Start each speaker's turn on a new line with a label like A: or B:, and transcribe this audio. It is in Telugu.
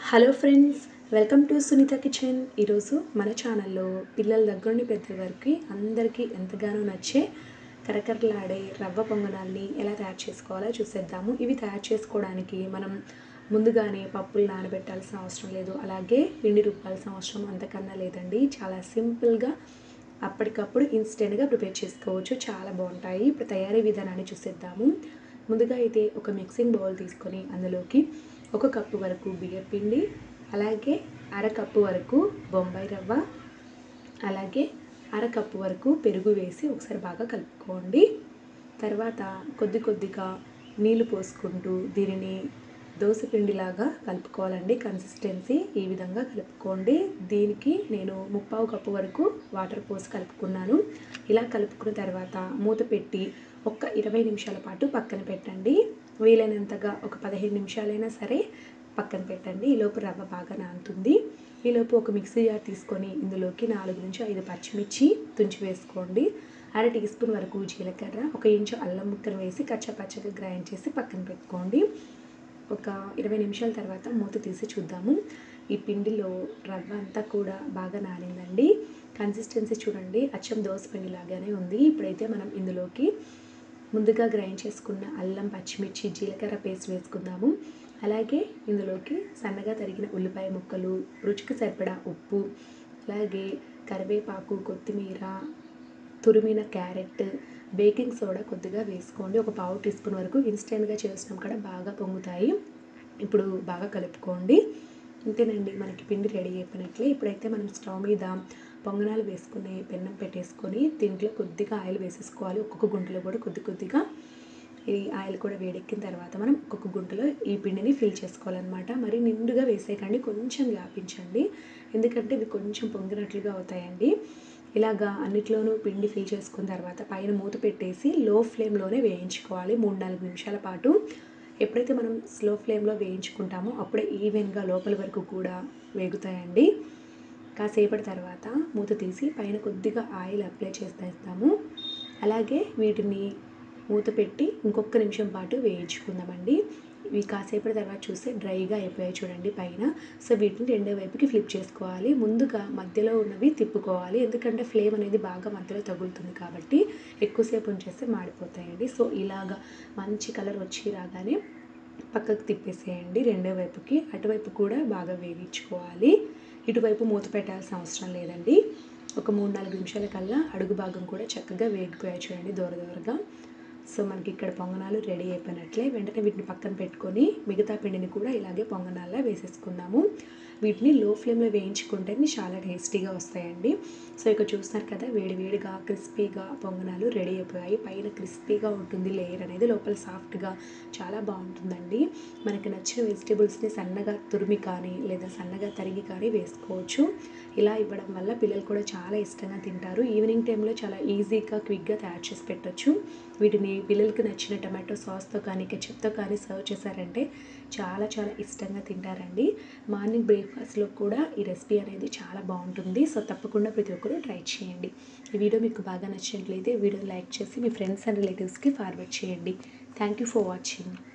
A: hello friends welcome to Sunitha kitchen ఈరోజు మన ఛానల్లో పిల్లల దగ్గర నుండి పెద్ద వరకు అందరికీ ఎంతగానో నచ్చే కరకరలాడే రవ్వ పొంగనాల్ని ఎలా తయారు చేసుకోవాలో చూసేద్దాము ఇవి తయారు చేసుకోవడానికి మనం ముందుగానే పప్పులు నానబెట్టాల్సిన అవసరం లేదు అలాగే పిండి రుబ్బాల్సిన అవసరం అంతకన్నా లేదండి చాలా సింపుల్గా అప్పటికప్పుడు ఇన్స్టెంట్గా ప్రిపేర్ చేసుకోవచ్చు చాలా బాగుంటాయి ఇప్పుడు తయారీ విధానాన్ని చూసేద్దాము ముందుగా అయితే ఒక మిక్సింగ్ బౌల్ తీసుకొని అందులోకి ఒక కప్పు వరకు బియ్యం పిండి అలాగే అర కప్పు వరకు బొంబాయి రవ్వ అలాగే అర కప్పు వరకు పెరుగు వేసి ఒకసారి బాగా కలుపుకోండి తర్వాత కొద్ది కొద్దిగా నీళ్లు పోసుకుంటూ దీనిని దోశ పిండిలాగా కలుపుకోవాలండి కన్సిస్టెన్సీ ఈ విధంగా కలుపుకోండి దీనికి నేను ముప్పావు కప్పు వరకు వాటర్ పోసి కలుపుకున్నాను ఇలా కలుపుకున్న తర్వాత మూత పెట్టి ఒక్క ఇరవై నిమిషాల పాటు పక్కన పెట్టండి వీలైనంతగా ఒక పదిహేను నిమిషాలైనా సరే పక్కన పెట్టండి ఈలోపు రవ్వ బాగా నానుతుంది ఈలోపు ఒక మిక్సీ జార్ తీసుకొని ఇందులోకి నాలుగు నుంచి ఐదు పచ్చిమిర్చి తుంచి వేసుకోండి అర టీ స్పూన్ వరకు జీలకర్ర ఒక ఇంచు అల్లం ముక్కను వేసి కచ్చపచ్చగా గ్రైండ్ చేసి పక్కన పెట్టుకోండి ఒక ఇరవై నిమిషాల తర్వాత మూత తీసి చూద్దాము ఈ పిండిలో రవ్వ అంతా కూడా బాగా నానిందండి కన్సిస్టెన్సీ చూడండి అచ్చం దోశ పిండి లాగానే ఉంది ఇప్పుడైతే మనం ఇందులోకి ముందుగా గ్రైండ్ చేసుకున్న అల్లం పచ్చిమిర్చి జీలకర్ర పేస్ట్ వేసుకుందాము అలాగే ఇందులోకి సన్నగా తరిగిన ఉల్లిపాయ ముక్కలు రుచికి సరిపడా ఉప్పు అలాగే కరివేపాకు కొత్తిమీర తురిమిన క్యారెట్ బేకింగ్ సోడా కొద్దిగా వేసుకోండి ఒక పావు టీ స్పూన్ వరకు ఇన్స్టెంట్గా చేసినాం కూడా బాగా పొంగుతాయి ఇప్పుడు బాగా కలుపుకోండి అంతేనండి మనకి పిండి రెడీ అయిపోయినట్లే ఇప్పుడైతే మనం స్టవ్ మీద పొంగనాలు వేసుకుని పెన్నం పెట్టేసుకొని దీంట్లో కొద్దిగా ఆయిల్ వేసేసుకోవాలి ఒక్కొక్క గుంటలో కూడా కొద్ది కొద్దిగా ఈ ఆయిల్ కూడా వేడెక్కిన తర్వాత మనం ఒక్కొక్క గుంటలో ఈ పిండిని ఫిల్ చేసుకోవాలన్నమాట మరి నిండుగా వేసేయకండి కొంచెం వ్యాపించండి ఎందుకంటే ఇవి కొంచెం పొంగినట్లుగా అవుతాయండి ఇలాగా అన్నిట్లోనూ పిండి ఫిల్ చేసుకున్న తర్వాత పైన మూత పెట్టేసి లో ఫ్లేమ్లోనే వేయించుకోవాలి మూడు నాలుగు నిమిషాల పాటు ఎప్పుడైతే మనం స్లో ఫ్లేమ్లో వేయించుకుంటామో అప్పుడే ఈవెన్గా లోపల వరకు కూడా వేగుతాయండి కాసేపటి తర్వాత మూత తీసి పైన కొద్దిగా ఆయిల్ అప్లై చేసేస్తాము అలాగే వీటిని మూత పెట్టి ఇంకొక నిమిషం పాటు వేయించుకుందామండి ఇవి కాసేపటి తర్వాత చూస్తే డ్రైగా అయిపోయాయి చూడండి పైన సో వీటిని రెండో వైపుకి ఫ్లిప్ చేసుకోవాలి ముందుగా మధ్యలో ఉన్నవి తిప్పుకోవాలి ఎందుకంటే ఫ్లేమ్ అనేది బాగా మధ్యలో తగులుతుంది కాబట్టి ఎక్కువసేపు ఉంచేస్తే మాడిపోతాయండి సో ఇలాగా మంచి కలర్ వచ్చి రాగానే పక్కకు తిప్పేసేయండి రెండో వైపుకి అటువైపు కూడా బాగా వేగించుకోవాలి ఇటువైపు మూత పెట్టాల్సిన అవసరం లేదండి ఒక మూడు నాలుగు నిమిషాల కల్లా అడుగు భాగం కూడా చక్కగా వేగిపోయాయి చూడండి దూర దూరగా సో మనకి ఇక్కడ పొంగనాలు రెడీ అయిపోయినట్లే వెంటనే వీటిని పక్కన పెట్టుకొని మిగతా పిండిని కూడా ఇలాగే పొంగనాల్లో వేసేసుకుందాము వీటిని లో ఫ్లేమ్లో వేయించుకుంటే చాలా టేస్టీగా వస్తాయండి సో ఇక్కడ చూస్తున్నారు కదా వేడి వేడిగా క్రిస్పీగా పొంగనాలు రెడీ అయిపోయాయి పైన క్రిస్పీగా ఉంటుంది లేయర్ అనేది లోపల సాఫ్ట్గా చాలా బాగుంటుందండి మనకి నచ్చిన వెజిటేబుల్స్ని సన్నగా తురిమి కానీ లేదా సన్నగా తరిగి కానీ వేసుకోవచ్చు ఇలా ఇవ్వడం వల్ల పిల్లలు కూడా చాలా ఇష్టంగా తింటారు ఈవినింగ్ టైంలో చాలా ఈజీగా క్విక్గా తయారు చేసి పెట్టచ్చు వీటిని పిల్లలకి నచ్చిన టమాటో సాస్తో కానీ కెచప్తో కానీ సర్వ్ చేశారంటే చాలా చాలా ఇష్టంగా తింటారండి మార్నింగ్ బ్రేక్ఫాస్ట్లో కూడా ఈ రెసిపీ అనేది చాలా బాగుంటుంది సో తప్పకుండా ప్రతి ఒక్కరూ ట్రై చేయండి ఈ వీడియో మీకు బాగా నచ్చినట్లయితే వీడియో లైక్ చేసి మీ ఫ్రెండ్స్ అండ్ రిలేటివ్స్కి ఫార్వర్డ్ చేయండి థ్యాంక్ యూ ఫర్ వాచింగ్